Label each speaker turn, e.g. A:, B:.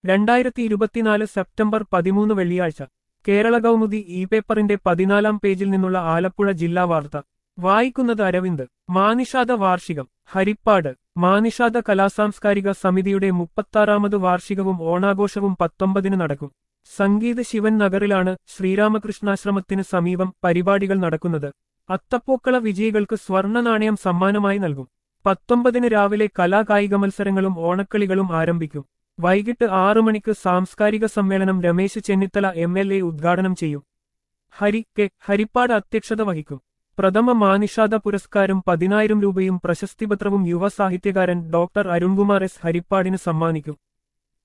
A: രണ്ടായിരത്തി ഇരുപത്തിനാല് സെപ്റ്റംബർ പതിമൂന്ന് വെള്ളിയാഴ്ച കേരള കൗമുദി ഇ പേപ്പറിന്റെ പതിനാലാം പേജിൽ നിന്നുള്ള ആലപ്പുഴ ജില്ലാ വാർത്ത വായിക്കുന്നത് അരവിന്ദ് മാനിഷാദ വാർഷികം ഹരിപ്പാട് മാനിഷാദ കലാസാംസ്കാരിക സമിതിയുടെ മുപ്പത്താറാമത് വാർഷികവും ഓണാഘോഷവും പത്തൊമ്പതിന് നടക്കും സംഗീത ശിവൻ നഗറിലാണ് ശ്രീരാമകൃഷ്ണാശ്രമത്തിന് സമീപം പരിപാടികൾ നടക്കുന്നത് അത്തപ്പൂക്കള വിജയികൾക്ക് സ്വർണ്ണ നാണയം സമ്മാനമായി നൽകും പത്തൊമ്പതിന് രാവിലെ കലാകായിക മത്സരങ്ങളും ഓണക്കളികളും ആരംഭിക്കും വൈകിട്ട് ആറു മണിക്ക് സാംസ്കാരിക സമ്മേളനം Ramesh Chennithala M L A ഉദ്ഘാടനം ചെയ്യും ഹരി കെ ഹരിപ്പാട് അധ്യക്ഷത വഹിക്കും പ്രഥമ മാനിഷാദ പുരസ്കാരം പതിനായിരം രൂപയും പ്രശസ്തിപത്രവും യുവ സാഹിത്യകാരൻ ഡോക്ടർ അരുൺകുമാർ എസ് ഹരിപ്പാടിന് സമ്മാനിക്കും